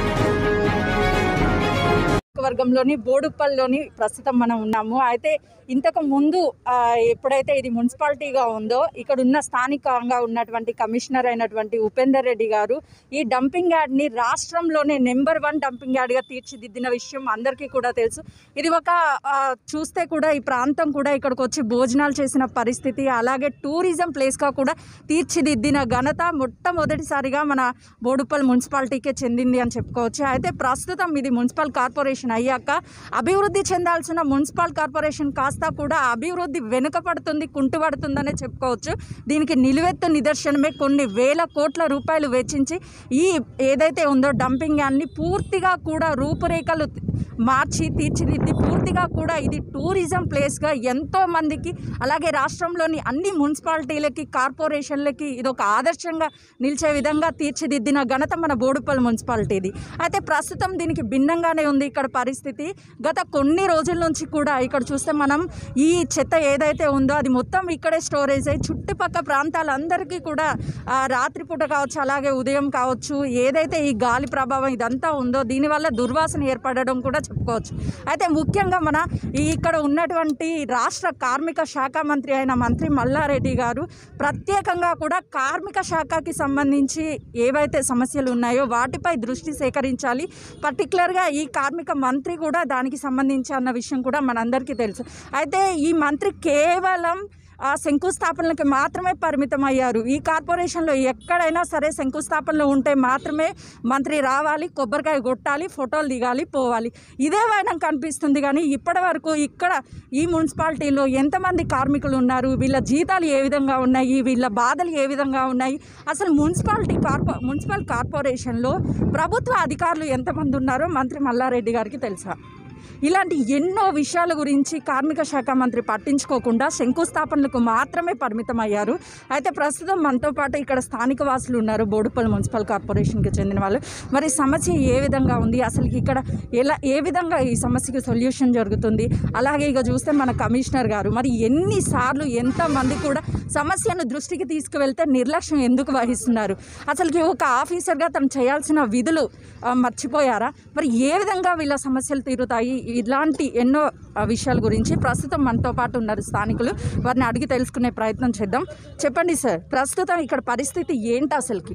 వర్గంలోని బోడుప్పల్లోని ప్రస్తుతం మనం ఉన్నాము అయితే ఇంతకు ముందు ఆ, ఎప్పుడైతే ఇది మున్సిపాలిటీగా ఉందో ఇక్కడ ఉన్న స్థానికంగా ఉన్నటువంటి కమిషనర్ అయినటువంటి ఉపేందర్ రెడ్డి గారు ఈ డంపింగ్ యార్డ్ని రాష్ట్రంలోనే నెంబర్ వన్ డంపింగ్ యార్డ్గా తీర్చిదిద్దిన విషయం అందరికీ కూడా తెలుసు ఇది ఒక ఆ, చూస్తే కూడా ఈ ప్రాంతం కూడా ఇక్కడికి వచ్చి భోజనాలు చేసిన పరిస్థితి అలాగే టూరిజం ప్లేస్గా కూడా తీర్చిదిద్దిన ఘనత మొట్టమొదటిసారిగా మన బోడుప్పల్ మున్సిపాలిటీకే చెందింది అని చెప్పుకోవచ్చు అయితే ప్రస్తుతం ఇది మున్సిపల్ కార్పొరేషన్ అయ్యాక అభివృద్ధి చెందాల్సిన మున్సిపల్ కార్పొరేషన్ కాస్త కూడా అభివృద్ధి వెనుకపడుతుంది కుంటుపడుతుందనే చెప్పుకోవచ్చు దీనికి నిలువెత్తు నిదర్శనమే కొన్ని వేల కోట్ల రూపాయలు వెచ్చించి ఈ ఏదైతే ఉందో డంపింగ్ యార్డ్ని పూర్తిగా కూడా రూపురేఖలు మార్చి తీర్చిదిద్ది పూర్తిగా కూడా ఇది టూరిజం ప్లేస్గా ఎంతో మందికి అలాగే రాష్ట్రంలోని అన్ని మున్సిపాలిటీలకి కార్పొరేషన్లకి ఇది ఒక ఆదర్శంగా నిలిచే విధంగా తీర్చిదిద్దిన ఘనత మన బోడుపల్లి మున్సిపాలిటీది అయితే ప్రస్తుతం దీనికి భిన్నంగానే ఉంది ఇక్కడ పరిస్థితి గత కొన్ని రోజుల నుంచి కూడా ఇక్కడ చూస్తే మనం ఈ చెత్త ఏదైతే ఉందో అది మొత్తం ఇక్కడే స్టోరేజ్ అయ్యి చుట్టుపక్కల ప్రాంతాలందరికీ కూడా ఆ, రాత్రిపూట కావచ్చు అలాగే ఉదయం కావచ్చు ఏదైతే ఈ గాలి ప్రభావం ఇదంతా ఉందో దీనివల్ల దుర్వాసన ఏర్పడడం కూడా చెప్పుకోవచ్చు అయితే ముఖ్యంగా మన ఈ ఇక్కడ ఉన్నటువంటి రాష్ట్ర కార్మిక శాఖ మంత్రి అయిన మంత్రి మల్లారెడ్డి గారు ప్రత్యేకంగా కూడా కార్మిక శాఖకి సంబంధించి ఏవైతే సమస్యలు ఉన్నాయో వాటిపై దృష్టి సేకరించాలి పర్టికులర్గా ఈ కార్మిక మంత్రి కూడా దానికి సంబంధించి అన్న విషయం కూడా మనందరికీ తెలుసు అయితే ఈ మంత్రి కేవలం ఆ శంకుస్థాపనలకి మాత్రమే పరిమితం అయ్యారు ఈ కార్పొరేషన్లో ఎక్కడైనా సరే శంకుస్థాపనలు ఉంటే మాత్రమే మంత్రి రావాలి కొబ్బరికాయ కొట్టాలి ఫోటోలు దిగాలి పోవాలి ఇదే వైనం కనిపిస్తుంది కానీ ఇప్పటి వరకు ఇక్కడ ఈ మున్సిపాలిటీలో ఎంతమంది కార్మికులు ఉన్నారు వీళ్ళ జీతాలు ఏ విధంగా ఉన్నాయి వీళ్ళ బాధలు ఏ విధంగా ఉన్నాయి అసలు మున్సిపాలిటీ కార్పొ మున్సిపల్ కార్పొరేషన్లో ప్రభుత్వ అధికారులు ఎంతమంది ఉన్నారో మంత్రి మల్లారెడ్డి గారికి తెలుసా ఇలాంటి ఎన్నో విషయాల గురించి కార్మిక శాఖ మంత్రి పట్టించుకోకుండా శంకుస్థాపనలకు మాత్రమే పరిమితం అయ్యారు అయితే ప్రస్తుతం మనతో పాటు ఇక్కడ స్థానిక వాసులు ఉన్నారు బోడుపల్లి మున్సిపల్ కార్పొరేషన్కి చెందిన వాళ్ళు మరి సమస్య ఏ విధంగా ఉంది అసలు ఇక్కడ ఎలా ఏ విధంగా ఈ సమస్యకి సొల్యూషన్ జరుగుతుంది అలాగే ఇక చూస్తే మన కమిషనర్ గారు మరి ఎన్నిసార్లు ఎంతమంది కూడా సమస్యను దృష్టికి తీసుకువెళ్తే నిర్లక్ష్యం ఎందుకు వహిస్తున్నారు అసలుకి ఒక ఆఫీసర్గా తను చేయాల్సిన విధులు ఆ, మర్చిపోయారా మరి ఏ విధంగా వీళ్ళ సమస్యలు తీరుతాయి ఇలాంటి ఎన్నో ఆ, విషయాల గురించి ప్రస్తుతం మనతో పాటు ఉన్నారు స్థానికులు వారిని అడిగి తెలుసుకునే ప్రయత్నం చేద్దాం చెప్పండి సార్ ప్రస్తుతం ఇక్కడ పరిస్థితి ఏంటి అసలుకి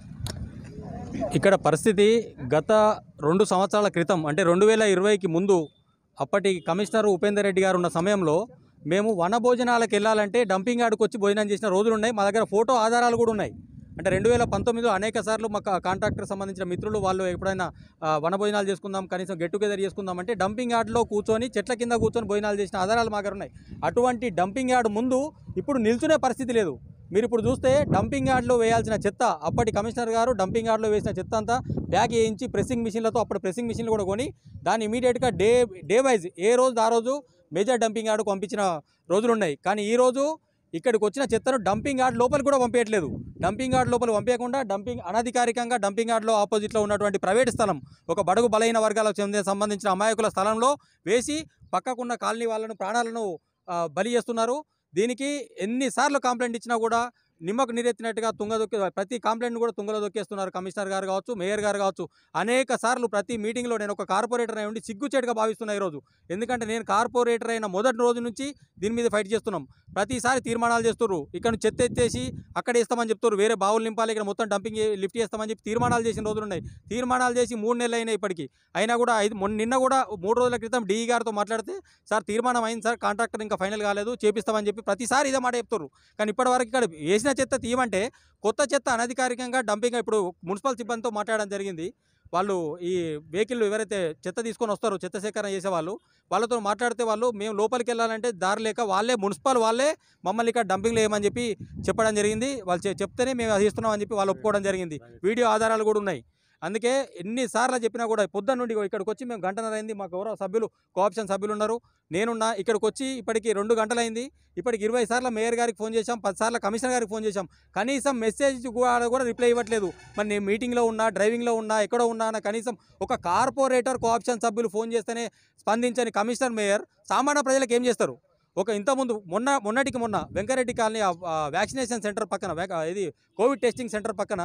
ఇక్కడ పరిస్థితి గత రెండు సంవత్సరాల క్రితం అంటే రెండు వేల ఇరవైకి ముందు అప్పటి కమిషనర్ ఉపేందర్ రెడ్డి గారు ఉన్న సమయంలో మేము వన భోజనాలకు వెళ్ళాలంటే డంపింగ్ యార్డ్కి వచ్చి భోజనం చేసిన రోజులు ఉన్నాయి మా దగ్గర ఫోటో ఆధారాలు కూడా ఉన్నాయి అంటే రెండు వేల పంతొమ్మిదిలో అనేక సార్లు మా కాంట్రాక్టర్ సంబంధించిన మిత్రులు వాళ్ళు ఎప్పుడైనా ఆ, వన భోజనాలు చేసుకుందాం కనీసం గెట్ టుగెదర్ చేసుకుందాం అంటే డంపింగ్ యార్డ్లో కూర్చొని చెట్ల కింద కూర్చొని భోజనాలు చేసిన ఆధారాలు మా దగ్గర ఉన్నాయి అటువంటి డంపింగ్ యార్డ్ ముందు ఇప్పుడు నిల్చునే పరిస్థితి లేదు మీరు ఇప్పుడు చూస్తే డంపింగ్ యార్డ్లో వేయాల్సిన చెత్త అప్పటి కమిషనర్ గారు డంపింగ్ యార్డ్లో వేసిన చెత్త అంతా బ్యాగ్ వేయించి ప్రెస్సింగ్ మిషన్లతో అప్పుడు ప్రెస్సింగ్ మిషన్లు కూడా కొని దాన్ని ఇమీడియట్గా డే డే వైజ్ ఏ రోజు ఆ రోజు మేజర్ డంపింగ్ యార్డ్కు పంపించిన రోజులు ఉన్నాయి కానీ ఈ రోజు ఇక్కడికి వచ్చిన చెత్తను డంపింగ్ యార్డ్ లోపలికి కూడా పంపించట్లేదు డంపింగ్ యార్డ్ లోపల పంపించకుండా డంపింగ్ అనధికారికంగా డంపింగ్ యార్డ్లో ఆపోజిట్లో ఉన్నటువంటి ప్రైవేట్ స్థలం ఒక బడుగు బలైన వర్గాలకు చెందిన సంబంధించిన అమాయకుల స్థలంలో వేసి పక్కకున్న కాలనీ వాళ్ళను ప్రాణాలను ఆ, బలి చేస్తున్నారు దీనికి ఎన్నిసార్లు కంప్లైంట్ ఇచ్చినా కూడా నిమ్మకు నీరెత్తినట్టుగా తుంగ దొక్కి ప్రతి కంప్లైంట్ కూడా తుంగలో దొక్కేస్తున్నారు కమిషనర్ గారు కావచ్చు మేయర్ గారు కావచ్చు అనేక సార్లు ప్రతి మీటింగ్లో నేను ఒక కార్పొరేటర్ అయి ఉండి సిగ్గుచేటుగా భావిస్తున్నా ఈరోజు ఎందుకంటే నేను కార్పొరేటర్ అయిన మొదటి రోజు నుంచి దీని మీద ఫైట్ చేస్తున్నాం ప్రతిసారి తీర్మానాలు చేస్తున్నారు ఇక్కడ నుంచి చెత్త ఎత్తేసి అక్కడ వేస్తామని చెప్తారు వేరే బావులు నింపాలి ఇక్కడ మొత్తం డంపింగ్ చే- లిఫ్ట్ చేస్తామని చెప్పి తీర్మానాలు చేసిన రోజులు ఉన్నాయి తీర్మానాలు చేసి మూడు నెలలు అయినాయి ఇప్పటికి అయినా కూడా ఐదు మొన్న నిన్న కూడా మూడు రోజుల క్రితం డిఈ గారితో మాట్లాడితే సార్ తీర్మానం అయింది సార్ కాంట్రాక్టర్ ఇంకా ఫైనల్ కాలేదు చేపిస్తామని చెప్పి ప్రతిసారి ఇదే మాట చెప్తారు కానీ ఇప్పటివరకు ఇక్కడ వేసిన చెత్త తీయమంటే కొత్త చెత్త అనధికారికంగా డంపింగ్ ఇప్పుడు మున్సిపల్ సిబ్బందితో మాట్లాడడం జరిగింది వాళ్ళు ఈ వెహికల్ ఎవరైతే చెత్త తీసుకొని వస్తారో చెత్త సేకరణ చేసేవాళ్ళు వాళ్ళతో మాట్లాడితే వాళ్ళు మేము లోపలికి వెళ్ళాలంటే దారి లేక వాళ్ళే మున్సిపల్ వాళ్ళే మమ్మల్ని ఇక్కడ డంపింగ్ వేయమని చెప్పి చెప్పడం జరిగింది వాళ్ళు చె- చెప్తేనే మేము అది ఇస్తున్నాం అని చెప్పి వాళ్ళు ఒప్పుకోవడం జరిగింది వీడియో ఆధారాలు కూడా ఉన్నాయి అందుకే ఎన్నిసార్లు చెప్పినా కూడా పొద్దున్న నుండి ఇగో ఇక్కడికి వచ్చి మేము గంటన్నర అయింది మా గౌరవ సభ్యులు కోఆప్షన్ సభ్యులు ఉన్నారు నేనున్నా ఇక్కడికి వచ్చి ఇప్పటికి రెండు గంటలైంది ఇప్పటికి ఇరవై సార్లు మేయర్ గారికి ఫోన్ చేశాం పది సార్లు కమిషనర్ గారికి ఫోన్ చేశాం కనీసం మెసేజ్ కూడా కూడా రిప్లై ఇవ్వట్లేదు మరి నేను మీటింగ్లో ఉన్నా డ్రైవింగ్లో ఉన్నా ఎక్కడో ఉన్నా అన్న కనీసం ఒక కార్పొరేటర్ కోఆప్షన్ సభ్యులు ఫోన్ చేస్తేనే స్పందించని కమిషనర్ మేయర్ సామాన్య ప్రజలకు ఏం చేస్తారు ఒక ఇంతకుముందు మొన్న మొన్నటికి మొన్న వెంకరెడ్డి కాలనీ ఆ- ఆ వ్యాక్సినేషన్ సెంటర్ పక్కన వ్యాక్- ఇది కోవిడ్ టెస్టింగ్ సెంటర్ పక్కన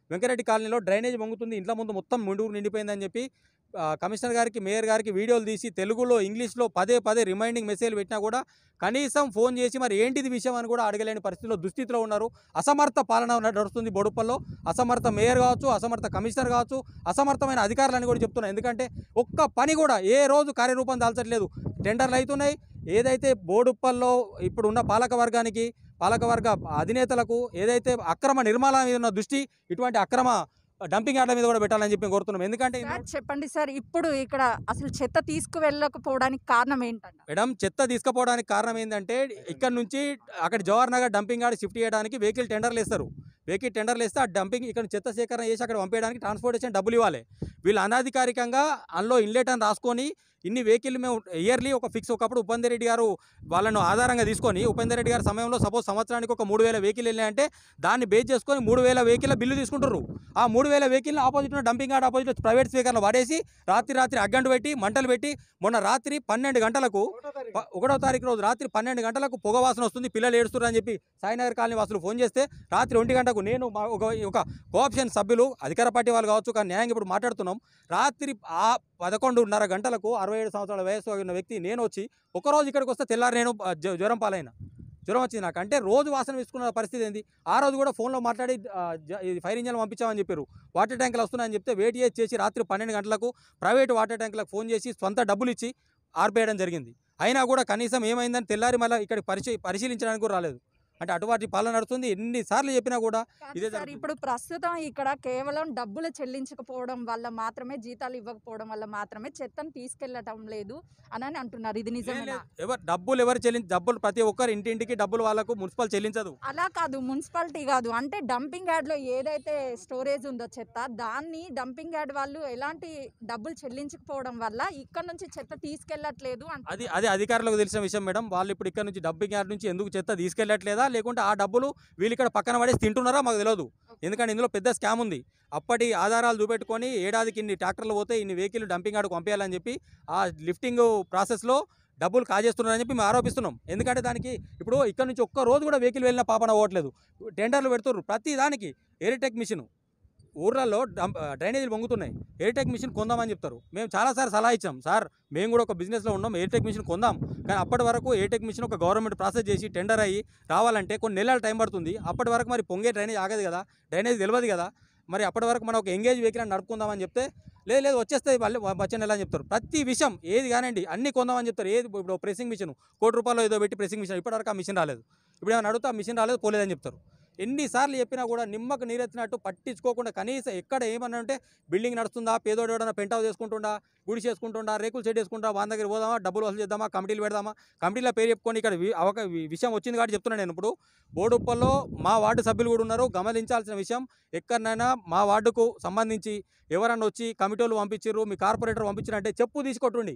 వెంకరెడ్డి కాలనీలో డ్రైనేజ్ వంగుతుంది ఇంట్లో ముందు మొత్తం ముండు నిండిపోయిందని చెప్పి ఆ, కమిషనర్ గారికి మేయర్ గారికి వీడియోలు తీసి తెలుగులో ఇంగ్లీష్లో పదే పదే రిమైండింగ్ మెసేజ్లు పెట్టినా కూడా కనీసం ఫోన్ చేసి మరి ఏంటిది విషయం అని కూడా అడగలేని పరిస్థితిలో దుస్థితిలో ఉన్నారు అసమర్థ పాలన నడుస్తుంది బొడుపల్లో అసమర్థ మేయర్ కావచ్చు అసమర్థ కమిషనర్ కావచ్చు అసమర్థమైన అధికారులని కూడా చెప్తున్నాయి ఎందుకంటే ఒక్క పని కూడా ఏ రోజు కార్యరూపం దాల్చట్లేదు టెండర్లు అవుతున్నాయి ఏదైతే బోడుప్పల్లో ఇప్పుడున్న పాలక వర్గానికి పాలకవర్గ అధినేతలకు ఏదైతే అక్రమ నిర్మాణాల మీద ఉన్న దృష్టి ఇటువంటి అక్రమ డంపింగ్ యార్డ్ల మీద కూడా పెట్టాలని చెప్పి మేము కోరుతున్నాం ఎందుకంటే సార్ చెప్పండి సార్ ఇప్పుడు ఇక్కడ అసలు చెత్త తీసుకువెళ్ళకపోవడానికి కారణం ఏంటంట మేడం చెత్త తీసుకుపోవడానికి కారణం ఏంటంటే ఇక్కడ నుంచి అక్కడ Jawahar Nagar dumping yard shift చేయడానికి వెహికల్ టెండర్లు వేస్తారు వెహికల్ టెండర్లు వేస్తే ఆ డంపింగ్ ఇక్కడ చెత్త సేకరణ చేసి అక్కడ పంపేయడానికి ట్రాన్స్పోర్టేషన్ డబ్బులు ఇవ్వాలి వీళ్ళు అనధికారికంగా అందులో ఇన్లెట్ అని రాసుకొని ఇన్ని వెహికల్ మేము ఇయర్లీ ఒక ఫిక్స్ ఒకప్పుడు ఉపేందర్ రెడ్డి గారు వాళ్ళను ఆధారంగా తీసుకొని ఉపేందర్ రెడ్డి గారి సమయంలో సపోజ్ సంవత్సరానికి ఒక మూడు వేల వెహికల్ వెళ్ళాయంటే దాన్ని బేస్ చేసుకొని మూడు వేల వెహికల్ బిల్లు తీసుకుంటారు ఆ మూడు వేల వెహికల్ ఆపోజిట్ ఉన్న డంపింగ్ యార్డ్ ఆపోజిట్ ప్రైవేట్ స్పీకర్లు వాడేసి రాత్రి రాత్రి అగ్గంటు పెట్టి మంటలు పెట్టి మొన్న రాత్రి పన్నెండు గంటలకు ప- ఒకటో తారీఖు రోజు రాత్రి పన్నెండు గంటలకు పొగ వాసన వస్తుంది పిల్లలు ఏడుస్తున్నారు అని చెప్పి సాయినగర్ కాలనీ వాసులు ఫోన్ చేస్తే రాత్రి ఒంటి గంటకు నేను మా ఒక ఒక కోఆప్షన్ సభ్యులు అధికార పార్టీ వాళ్ళు కావచ్చు కానీ న్యాయంగా ఇప్పుడు మాట్లాడుతున్నాం రాత్రి ఆ పదకొండున్నర గంటలకు అరవై ఏడు సంవత్సరాల వయసు ఉన్న వ్యక్తి నేను వచ్చి ఒకరోజు ఇక్కడికి వస్తే తెల్లారి నేను ఆ, జ్వ- జ్వరం పాలైన జ్వరం వచ్చింది నాకు అంటే రోజు వాసన తీసుకున్న పరిస్థితి ఏంది ఆ రోజు కూడా ఫోన్లో మాట్లాడి ఆ, జ- ఇది ఫైర్ ఇంజన్ పంపించామని చెప్పారు వాటర్ ట్యాంకులు వస్తున్నాయని చెప్తే వెయిట్ చేసి చేసి రాత్రి పన్నెండు గంటలకు ప్రైవేట్ వాటర్ ట్యాంకులకు ఫోన్ చేసి సొంత డబ్బులు ఇచ్చి ఆర్పేయడం జరిగింది అయినా కూడా కనీసం ఏమైందని తెల్లారి మళ్ళీ ఇక్కడ పరిశీ పరిశీలించడానికి కూడా రాలేదు అంటే అటువంటి పాలన నడుస్తుంది ఎన్నిసార్లు చెప్పినా కూడా కానీ ఇదే సార్ జరుగుతుంది. ఇప్పుడు ప్రస్తుతం ఇక్కడ కేవలం డబ్బులు చెల్లించకపోవడం వల్ల మాత్రమే జీతాలు ఇవ్వకపోవడం వల్ల మాత్రమే చెత్తను తీసుకెళ్లటం లేదు అని అని అంటున్నారు ఇది ఏం నిజమేనా లేదు. ఎవరు డబ్బులు ఎవరు చెల్లించి డబ్బులు ప్రతి ఒక్కరు ఇంటింటికి డబ్బులు వాళ్ళకు మున్సిపల్ చెల్లించదు అలా కాదు మున్సిపాలిటీ కాదు అంటే డంపింగ్ యార్డ్ లో ఏదైతే స్టోరేజ్ ఉందో చెత్త దాన్ని డంపింగ్ యార్డ్ వాళ్ళు ఎలాంటి డబ్బులు చెల్లించకపోవడం వల్ల ఇక్కడ నుంచి చెత్త తీసుకెళ్లట్లేదు అది అంటున్నారు. అది అధికారులకు తెలిసిన విషయం మేడం వాళ్ళు ఇప్పుడు ఇక్కడ నుంచి డబ్బింగ్ యార్డ్ నుంచి ఎందుకు చెత్త తీసుకెళ్ళట్లేదా లేకుంటే ఆ డబ్బులు వీళ్ళు ఇక్కడ పక్కన పడేసి తింటున్నారా మాకు తెలియదు ఎందుకంటే ఇందులో పెద్ద స్కామ్ ఉంది అప్పటి ఆధారాలు చూపెట్టుకొని ఏడాదికి ఇన్ని ట్రాక్టర్లు పోతే ఇన్ని వెహికల్ డంపింగ్ యార్డ్కి పంపించాలని చెప్పి ఆ లిఫ్టింగ్ ప్రాసెస్లో డబ్బులు కాజేస్తున్నారని చెప్పి మేము ఆరోపిస్తున్నాం ఎందుకంటే దానికి ఇప్పుడు ఇక్కడ నుంచి ఒక్క రోజు కూడా వెహికల్ వెళ్ళిన పాపన పోవట్లేదు టెండర్లు పెడుతున్నారు ప్రతి దానికి ఎయిర్టెక్ మిషన్ ఊర్లలో డంప్ డ్రైనేజీలు పొంగుతున్నాయి ఎయిర్టెక్ మిషన్ కొందామని చెప్తారు మేము చాలాసార్లు సలహా ఇచ్చాం సార్ మేము కూడా ఒక బిజినెస్లో ఉన్నాం ఎయిర్టెక్ మిషన్ కొందాం కానీ అప్పటి వరకు ఎయిర్టెక్ మిషన్ ఒక గవర్నమెంట్ ప్రాసెస్ చేసి టెండర్ అయ్యి రావాలంటే కొన్ని నెలల టైం పడుతుంది అప్పటి వరకు మరి పొంగే డ్రైనేజ్ ఆగదు కదా డ్రైనేజ్ తెలియదు కదా మరి అప్పటి వరకు మనం ఒక ఎంగేజ్ వెహికల్ అని నడుపుకుందామని చెప్తే లేదు లేదు వచ్చేస్తే వాళ్ళు వచ్చే నెల అని చెప్తారు ప్రతి విషయం ఏది కానివ్వండి అన్ని కొందామని చెప్తారు ఏది ఇప్పుడు ప్రెసింగ్ మిషన్ కోటి రూపాయలు ఏదో పెట్టి ప్రెసింగ్ మిషన్ ఇప్పటివరకు ఆ మిషన్ రాలేదు ఇప్పుడు ఏమైనా అడుగుతా మిషన్ రాలేదు పోలేదని చెప్తారు ఎన్నిసార్లు చెప్పినా కూడా నిమ్మకు నీరెత్తినట్టు పట్టించుకోకుండా కనీసం ఎక్కడ ఏమన్నా అంటే బిల్డింగ్ నడుస్తుందా పేదోడు ఎవడన్నా పెంట్ హౌస్ చేసుకుంటుండా గుడి చేసుకుంటుండా రేకులు సెట్ చేసుకుంటా వాళ్ళ దగ్గర పోదామా డబ్బులు వసూలు చేద్దామా కమిటీలు పెడదామా కమిటీల పేరు చెప్పుకొని ఇక్కడ వి- అవక వి- విషయం వచ్చింది కాబట్టి చెప్తున్నాను నేను ఇప్పుడు బోడుప్పల్లో మా వార్డు సభ్యులు కూడా ఉన్నారు గమనించాల్సిన విషయం ఎక్కడనైనా మా వార్డుకు సంబంధించి ఎవరన్నా వచ్చి కమిటీలు పంపించారు మీ కార్పొరేటర్ పంపించారంటే చెప్పు తీసుకొట్టుండి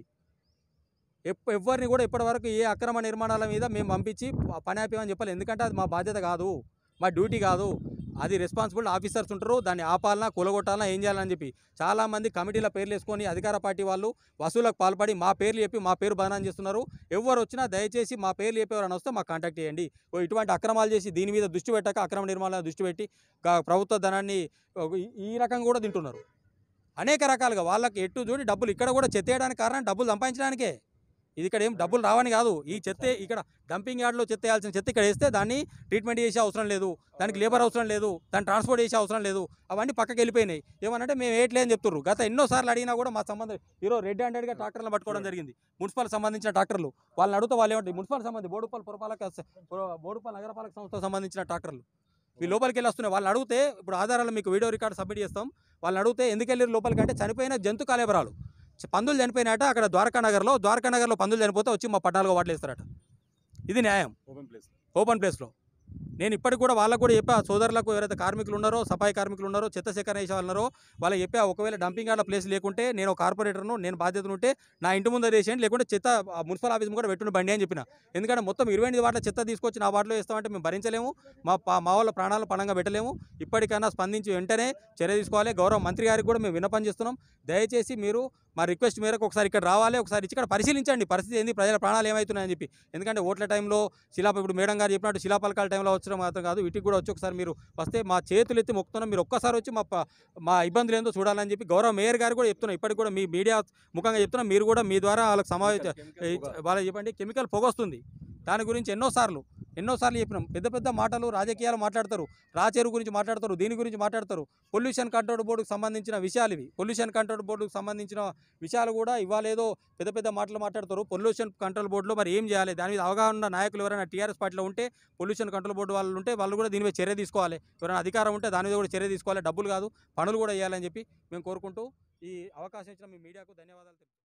ఎప్ ఎవరిని కూడా ఇప్పటివరకు ఏ అక్రమ నిర్మాణాల మీద మేము పంపించి ప- పని ఆపేమని చెప్పాలి ఎందుకంటే అది మా బాధ్యత కాదు మా డ్యూటీ కాదు అది రెస్పాన్సిబుల్ ఆఫీసర్స్ ఉంటారు దాన్ని ఆపాలనా కూలగొట్టాలనా ఏం చేయాలని చెప్పి చాలామంది కమిటీల పేర్లు వేసుకొని అధికార పార్టీ వాళ్ళు వసూలకు పాల్పడి మా పేర్లు చెప్పి మా పేరు బదనాం చేస్తున్నారు ఎవరు వచ్చినా దయచేసి మా పేర్లు చెప్పి ఎవరైనా వస్తే మాకు కాంటాక్ట్ చేయండి ఓ ఇటువంటి అక్రమాలు చేసి దీని మీద దృష్టి పెట్టక అక్రమ నిర్మాణాల దృష్టి పెట్టి గా- ప్రభుత్వ ధనాన్ని ఒక ఈ- ఈ రకంగా కూడా తింటున్నారు అనేక రకాలుగా వాళ్ళకి ఎటు చూడి డబ్బులు ఇక్కడ కూడా చెత్తేయడానికి కారణం డబ్బులు సంపాదించడానికే ఇది ఇక్కడ ఏం డబ్బులు రావని కాదు ఈ చెత్త ఇక్కడ డంపింగ్ యార్డ్లో చెత్త వేయాల్సిన చెత్త ఇక్కడ వేస్తే దాన్ని ట్రీట్మెంట్ చేసే అవసరం లేదు దానికి లేబర్ అవసరం లేదు దాన్ని ట్రాన్స్పోర్ట్ చేసే అవసరం లేదు అవన్నీ పక్కకి వెళ్ళిపోయినాయి ఏమనంటే మేము వేయట్లేదని చెప్తున్నారు గత ఎన్నోసార్లు అడిగినా కూడా మా సంబంధం ఈరోజు రెడ్ హ్యాండెడ్గా ట్రాక్టర్లు పట్టుకోవడం జరిగింది మున్సిపల్ సంబంధించిన ట్రాక్టర్లు వాళ్ళని అడుగుతా వాళ్ళు ఏమంటారు మున్సిపల్ సంబంధి బోడుపల్ పురపాలక స- పుర- బోడుపల్ నగరపాలక సంస్థకు సంబంధించిన ట్రాక్టర్లు ఈ లోపలికి వెళ్ళి వస్తున్నాయి వాళ్ళని అడిగితే ఇప్పుడు ఆధారాలు మీకు వీడియో రికార్డు సబ్మిట్ చేస్తాం వాళ్ళని అడిగితే ఎందుకు వెళ్ళారు లోపలికి అంటే చనిపోయిన జంతు కాలేబరాలు చ- పందులు చనిపోయినట అక్కడ ద్వారకా నగర్లో ద్వారకా నగర్లో పందులు చనిపోతే వచ్చి మా పద్నాలుగో వాటిలో వేస్తారట ఇది న్యాయం ఓపెన్ ప్లేస్ ఓపెన్ ప్లేస్లో నేను ఇప్పటికి కూడా వాళ్ళకు కూడా చెప్పా సోదరులకు ఎవరైతే కార్మికులు ఉన్నారో సఫాయి కార్మికులు ఉన్నారో చెత్త సేకరణ చేసే వాళ్ళు ఉన్నారో వాళ్ళకి చెప్పా ఒకవేళ డంపింగ్ యార్డ్ల ప్లేస్ లేకుంటే నేను ఒక కార్పొరేటర్ను నేను బాధ్యత ఉంటే నా ఇంటి ముందర వేసేయండి లేకుంటే చెత్త ఆ మున్సిపల్ ఆఫీస్ కూడా పెట్టుకుని బండి అని చెప్పిన ఎందుకంటే మొత్తం ఇరవై ఎనిమిది వాటిలో చెత్త తీసుకొచ్చి నా వాటిలో వేస్తామంటే మేము భరించలేము మా పా- మా వాళ్ళ ప్రాణాలు పణంగా పెట్టలేము ఇప్పటికైనా స్పందించి వెంటనే చర్య తీసుకోవాలి గౌరవ మంత్రి గారికి కూడా మేము విన్నపం చేస్తున్నాం దయచేసి మీరు మా రిక్వెస్ట్ మేరకు ఒకసారి ఇక్కడ రావాలి ఒకసారి ఇచ్చి ఇక్కడ పరిశీలించండి పరిస్థితి ఏంది ప్రజల ప్రాణాలు ఏమవుతున్నాయని చెప్పి ఎందుకంటే ఓట్ల టైంలో శిలా ఇప్పుడు మేడం గారు చెప్పినట్టు శిలాపలకాల టైంలో వచ్చడం మాత్రం కాదు వీటికి కూడా వచ్చి ఒకసారి మీరు వస్తే మా చేతులు ఎత్తి మొక్కుతున్నాం మీరు ఒక్కసారి వచ్చి మా ప- మా ఇబ్బందులు ఏందో చూడాలని చెప్పి గౌరవ మేయర్ గారు కూడా చెప్తున్నాం ఇప్పటికి కూడా మీ మీడియా ముఖంగా చెప్తున్నాం మీరు కూడా మీ ద్వారా వాళ్ళకి సమావేశ వాళ్ళకి చెప్పండి కెమికల్ పొగ వస్తుంది దాని గురించి ఎన్నోసార్లు ఎన్నోసార్లు చెప్పినాం పెద్ద పెద్ద మాటలు రాజకీయాలు మాట్లాడతారు రాచేరు గురించి మాట్లాడతారు దీని గురించి మాట్లాడతారు పొల్యూషన్ కంట్రోల్ బోర్డుకు సంబంధించిన విషయాలు ఇవి పొల్యూషన్ కంట్రోల్ బోర్డుకు సంబంధించిన విషయాలు కూడా ఇవాళ ఏదో పెద్ద పెద్ద మాటలు మాట్లాడతారు పొల్యూషన్ కంట్రోల్ బోర్డులో మరి ఏం చేయాలి దాని మీద అవగాహన ఉన్న నాయకులు ఎవరైనా టీఆర్ఎస్ పార్టీలో ఉంటే పొల్యూషన్ కంట్రోల్ బోర్డు వాళ్ళు ఉంటే వాళ్ళు కూడా దీని మీద చర్య తీసుకోవాలి ఎవరైనా అధికారం ఉంటే దాని మీద కూడా చర్య తీసుకోవాలి డబ్బులు కాదు పనులు కూడా వేయాలని చెప్పి మేము కోరుకుంటూ ఈ అవకాశం ఇచ్చిన మీ మీడియాకు ధన్యవాదాలు తెలుపుతున్నాం.